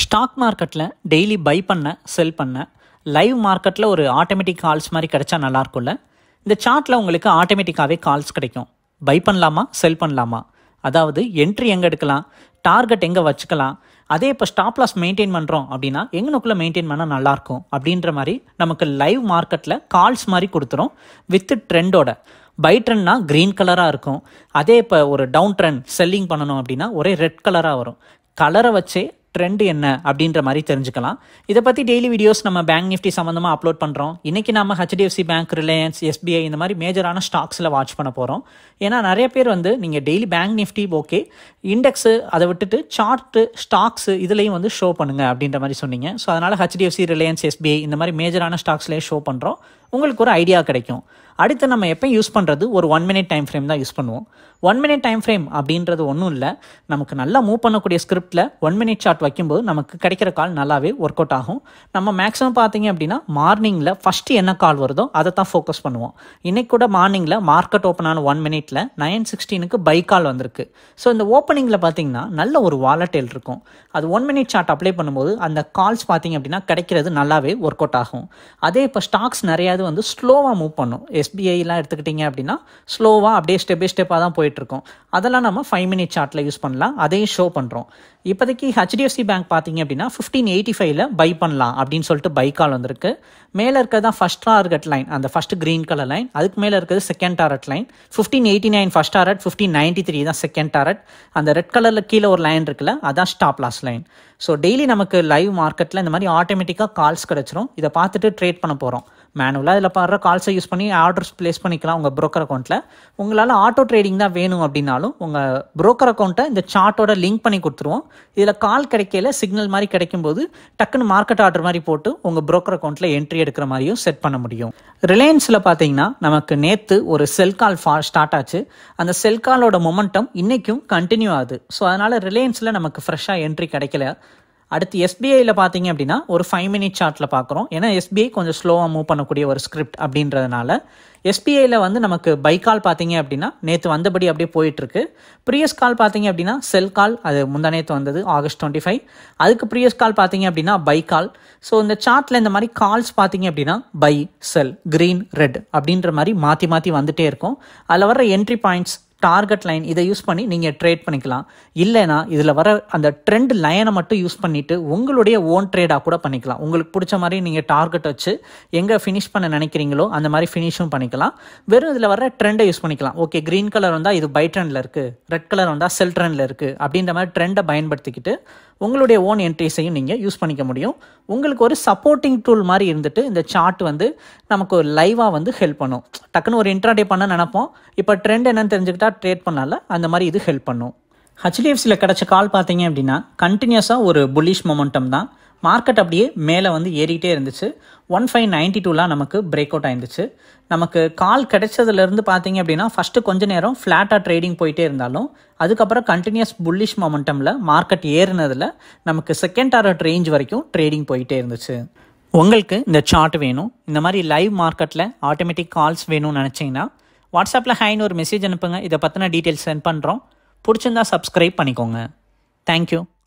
stock மார்க்கெட்டில் daily by பண்ண செல் பண்ண லைவ் மார்க்கெட்டில் ஒரு ஆட்டோமேட்டிக் கால்ஸ் மாதிரி கிடைச்சா நல்லா இருக்கும்ல இந்த சார்ட்டில் உங்களுக்கு ஆட்டோமேட்டிக்காகவே கால்ஸ் கிடைக்கும் பை பண்ணலாமா செல் பண்ணலாமா அதாவது என்ட்ரி எங்கே எடுக்கலாம் டார்கெட் எங்கே வச்சுக்கலாம் அதே இப்போ ஸ்டாப் லாஸ் மெயின்டைன் பண்ணுறோம் அப்படின்னா எங்கனுக்குள்ளே மெயின்டைன் பண்ணால் நல்லாயிருக்கும் அப்படின்ற மாதிரி நமக்கு லைவ் மார்க்கெட்டில் கால்ஸ் மாதிரி கொடுத்துரும் வித் ட்ரெண்டோட பை ட்ரெண்ட்னா க்ரீன் கலராக இருக்கும் அதே இப்போ ஒரு டவுன் ட்ரெண்ட் செல்லிங் பண்ணணும் அப்படின்னா ஒரே ரெட் கலராக வரும் கலரை வச்சே ட்ரெண்ட் என்ன அப்படின்ற மாதிரி தெரிஞ்சுக்கலாம் இதை பற்றி டெய்லி வீடியோஸ் நம்ம பேங்க் நிஃப்டி சம்மந்தமாக அப்லோட் பண்ணுறோம் இன்றைக்கி நம்ம ஹெச்டிஎஃப்சி பேங்க் ரிலையன்ஸ் எஸ்பிஐ இந்த மாதிரி மேஜரான ஸ்டாக்ஸில் வாட்ச் பண்ண போகிறோம் ஏன்னா நிறைய பேர் வந்து நீங்கள் daily bank Nifty okay index அதை விட்டுட்டு சார்ட்டு ஸ்டாக்ஸு இதுலேயும் வந்து ஷோ பண்ணுங்கள் அப்படின்ற மாதிரி சொன்னீங்க ஸோ அதனால் ஹெச்டிஎஃப்சி ரிலையன்ஸ் எஸ்பிஐ இந்த மாதிரி மேஜரான ஸ்டாக்ஸ்லேயே ஷோ பண்ணுறோம் உங்களுக்கு ஒரு ஐடியா கிடைக்கும் அடுத்து நம்ம எப்போ யூஸ் பண்ணுறது ஒரு ஒன் மினிட் டைம் ஃப்ரேம் தான் யூஸ் பண்ணுவோம் ஒன் மினிட் டைம் ஃப்ரேம் அப்படின்றது ஒன்றும் இல்லை நமக்கு நல்லா மூவ் பண்ணக்கூடிய ஸ்கிரிப்டில் ஒன் மினிட் சார்ட் வைக்கும்போது நமக்கு கிடைக்கிற கால் நல்லாவே ஒர்க் அவுட் ஆகும் நம்ம மேக்ஸிமம் பார்த்தீங்க அப்படின்னா மார்னிங்கில் ஃபஸ்ட்டு என்ன கால் வருதோ அதை தான் ஃபோக்கஸ் பண்ணுவோம் இன்றைக்கி கூட மார்னிங்கில் மார்க்கெட் ஓப்பன் ஆன ஒன் மினிட்ல நைன் சிக்ஸ்டீனுக்கு பை கால் வந்திருக்கு ஸோ இந்த ஓப்பனிங்கில் பார்த்தீங்கன்னா நல்ல ஒரு வாலட்டேல் இருக்கும் அது ஒன் மினிட் சார்ட் அப்ளை பண்ணும்போது அந்த கால்ஸ் பார்த்தீங்க அப்படின்னா கிடைக்கிறது நல்லாவே ஒர்க் அவுட் ஆகும் அதே இப்போ ஸ்டாக்ஸ் நிறையாவது வந்து ஸ்லோவாக மூவ் பண்ணும் எஸ்பிஐலாம் எடுத்துக்கிட்டிங்க அப்படின்னா ஸ்லோவாக அப்படியே ஸ்டெப் பை ஸ்டெப்பாக தான் போயிட்டுருக்கோம் அதெல்லாம் நம்ம ஃபைவ் மினிட் சார்ட்டில் யூஸ் பண்ணலாம் அதையும் ஷோ பண்ணுறோம் இப்போதைக்கு ஹெச்டிஎஃப்சி பேங்க் பார்த்தீங்க அப்படின்னா ஃபிஃப்டீன் எயிட்டி ஃபைவ்ல பை பண்ணலாம் அப்படின்னு சொல்லிட்டு பை கால் வந்திருக்கு மேலே இருக்கிறது தான் ஃபஸ்ட் டார்கெட் லைன் அந்த ஃபஸ்ட் க்ரீன் கலர் லைன் அதுக்கு மேலே இருக்கிறது second target line fifteen eighty nine first target fifteen ninety three தான் செகண்ட் டாரட் அந்த ரெட் கலரில் கீழே ஒரு லைன் இருக்குல்ல அதான் stop loss line so daily நமக்கு லைவ் மார்க்கெட்டில் இந்த மாதிரி ஆட்டோமேட்டிக்காக கால்ஸ் கிடச்சிரும் இதை பார்த்துட்டு ட்ரேட் பண்ண போகிறோம் மேனுவலாக இதில் பாடுற கால்ஸை யூஸ் பண்ணி ஆர்டர்ஸ் ப்ளேஸ் பண்ணிக்கலாம் உங்கள் ப்ரோக்கர் அக்கௌண்ட்டில் உங்களால் ஆட்டோ ட்ரேடிங் தான் வேணும் அப்படின்னாலும் உங்கள் ப்ரோக்கர் அக்கௌண்ட்டை இந்த சார்ட்டோட லிங்க் பண்ணி கொடுத்துருவோம் இதில் கால் கிடைக்கல சிக்னல் மாதிரி கிடைக்கும்போது டக்குன்னு மார்க்கெட் ஆர்டர் மாதிரி போட்டு உங்கள் ப்ரோக்கர் அக்கௌண்ட்டில் என்ட்ரி எடுக்கிற மாதிரியும் செட் பண்ண முடியும் ரிலையன்ஸில் பார்த்தீங்கன்னா நமக்கு நேற்று ஒரு செல் கால் ஃபா ஸ்டார்ட் ஆச்சு அந்த செல் காலோட மொமெண்டம் இன்றைக்கும் கண்டினியூ ஆகுது ஸோ அதனால் ரிலையன்ஸில் நமக்கு ஃப்ரெஷ்ஷாக என்ட்ரி கிடைக்கல அடுத்து எஸ்பிஐயில் பார்த்தீங்க அப்படின்னா ஒரு ஃபைவ் மினிட் சார்ட்டில் பார்க்குறோம் ஏன்னா எஸ்பிஐ கொஞ்சம் ஸ்லோவாக மூவ் பண்ணக்கூடிய ஒரு ஸ்கிரிப்ட் அப்படின்றதுனால எஸ்பிஐயில் வந்து நமக்கு பை கால் பார்த்தீங்க அப்படின்னா நேற்று வந்தபடி அப்படியே போயிட்டுருக்கு ப்ரீயஸ் கால் பார்த்தீங்க அப்படின்னா செல் கால் அது முந்தா நேற்று வந்தது ஆகஸ்ட் டுவெண்ட்டி ஃபைவ் அதுக்கு ப்ரீயஸ் கால் பார்த்தீங்க அப்படின்னா பை கால் ஸோ இந்த சார்ட்டில் இந்த மாதிரி கால்ஸ் பார்த்தீங்க அப்படின்னா பை செல் க்ரீன் ரெட் அப்படின்ற மாதிரி மாற்றி மாற்றி வந்துட்டே இருக்கும் அதில் வர என்ட்ரி பாயிண்ட்ஸ் டார்கெட் லைன் இதை யூஸ் பண்ணி நீங்கள் ட்ரேட் பண்ணிக்கலாம் இல்லைனா இதில் வர அந்த ட்ரெண்ட் லைனை மட்டும் யூஸ் பண்ணிவிட்டு உங்களுடைய ஓன் ட்ரேடாக கூட பண்ணிக்கலாம் உங்களுக்கு பிடிச்ச மாதிரி நீங்கள் டார்கெட் வச்சு எங்கே ஃபினிஷ் பண்ண நினைக்கிறீங்களோ அந்த மாதிரி ஃபினிஷும் பண்ணிக்கலாம் வெறும் இதில் வர ட்ரெண்டை யூஸ் பண்ணிக்கலாம் ஓகே க்ரீன் கலர் வந்தால் இது பை ட்ரெண்டில் இருக்குது ரெட் கலர் வந்தால் செல் ட்ரெண்டில் இருக்குது அப்படின்ற மாதிரி ட்ரெண்டை பயன்படுத்திக்கிட்டு உங்களுடைய ஓன் என்ட்ரிஸையும் நீங்கள் யூஸ் பண்ணிக்க முடியும் உங்களுக்கு ஒரு சப்போர்ட்டிங் டூல் மாதிரி இருந்துட்டு இந்த சார்ட் வந்து நமக்கு ஒரு லைவாக வந்து ஹெல்ப் பண்ணும் டக்குன்னு ஒரு இன்ட்ராடே பண்ண நினைப்போம் இப்போ ட்ரெண்ட் என்னன்னு தெரிஞ்சுக்கிட்டா ட்ரேட் பண்ணால அந்த மாதிரி இது ஹெல்ப் பண்ணும் ஹெச்டிஎஃப்சியில் கிடச்ச கால் பார்த்தீங்க அப்படின்னா கண்டினியூஸாக ஒரு புல்லிஷ் மொமெண்டம் தான் மார்க்கெட் அப்படியே மேலே வந்து ஏறிட்டே இருந்துச்சு ஒன் ஃபைவ் நைன்ட்டி டூலாம் நமக்கு பிரேக் அவுட் ஆயிருந்துச்சு நமக்கு கால் கிடைச்சதுலேருந்து பார்த்தீங்க அப்படின்னா ஃபஸ்ட்டு கொஞ்ச நேரம் ஃப்ளாட்டாக ட்ரேடிங் போயிட்டே இருந்தாலும் அதுக்கப்புறம் கண்டினியூஸ் புல்லிஷ் மொமெண்டமில் மார்க்கெட் ஏறினதில் நமக்கு செகண்ட் டாரட் ரேஞ்ச் வரைக்கும் ட்ரேடிங் போயிட்டே இருந்துச்சு உங்களுக்கு இந்த சார்ட் வேணும் இந்த மாதிரி லைவ் மார்க்கெட்டில் ஆட்டோமேட்டிக் கால்ஸ் வேணும்னு நினச்சிங்கன்னா வாட்ஸ்அப்பில் ஹைன்னு ஒரு மெசேஜ் அனுப்புங்க இதை பற்றின டீட்டெயில்ஸ் சென்ட் பண்ணுறோம் பிடிச்சிருந்தா சப்ஸ்கிரைப் பண்ணிக்கோங்க தேங்க்யூ